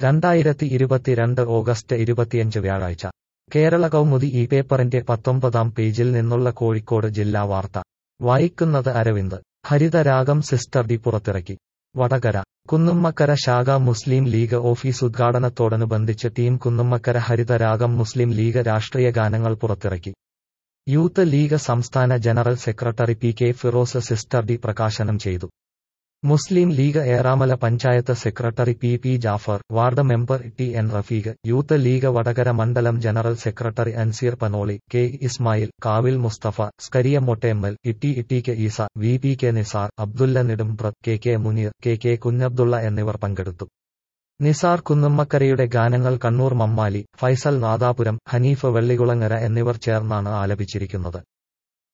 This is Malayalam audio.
രണ്ടായിരത്തി ഇരുപത്തിരണ്ട് ഓഗസ്റ്റ് ഇരുപത്തിയഞ്ച് വ്യാഴാഴ്ച കേരള കൗമുദി ഈ പേപ്പറിന്റെ പത്തൊമ്പതാം പേജിൽ നിന്നുള്ള കോഴിക്കോട് ജില്ലാ വാർത്ത വായിക്കുന്നത് അരവിന്ദ് ഹരിതരാഗം സിസ്റ്റർ ഡി പുറത്തിറക്കി വടകര കുന്നുമ്മക്കര ശാഖ മുസ്ലിം ലീഗ് ഓഫീസ് ഉദ്ഘാടനത്തോടനുബന്ധിച്ച് ടീം കുന്നുമ്മക്കര ഹരിതരാഗം മുസ്ലിം ലീഗ് രാഷ്ട്രീയ ഗാനങ്ങൾ പുറത്തിറക്കി യൂത്ത് ലീഗ് സംസ്ഥാന general secretary P K Firos sister D പ്രകാശനം ചെയ്തു Muslim League Eramala panchayat secretary P P Jafar ward member T N Rafeeq Youth League Vadakara മണ്ഡലം general secretary Anseer Panoli K Ismail Kavil Musthafa Skariah Mottemmal Itti Itti K Eesa V P K Nisar Abdulla Nedumprath K K Muneer K K Kunhabdulla എന്നിവർ പങ്കെടുത്തു നിസാർ കുന്നുമ്മക്കരയുടെ ഗാനങ്ങൾ കണ്ണൂർ മമ്മാലി ഫൈസൽ നാദാപുരം ഹനീഫ് വെള്ളികുളങ്ങര എന്നിവർ ചേർന്നാണ് ആലപിച്ചിരിക്കുന്നത്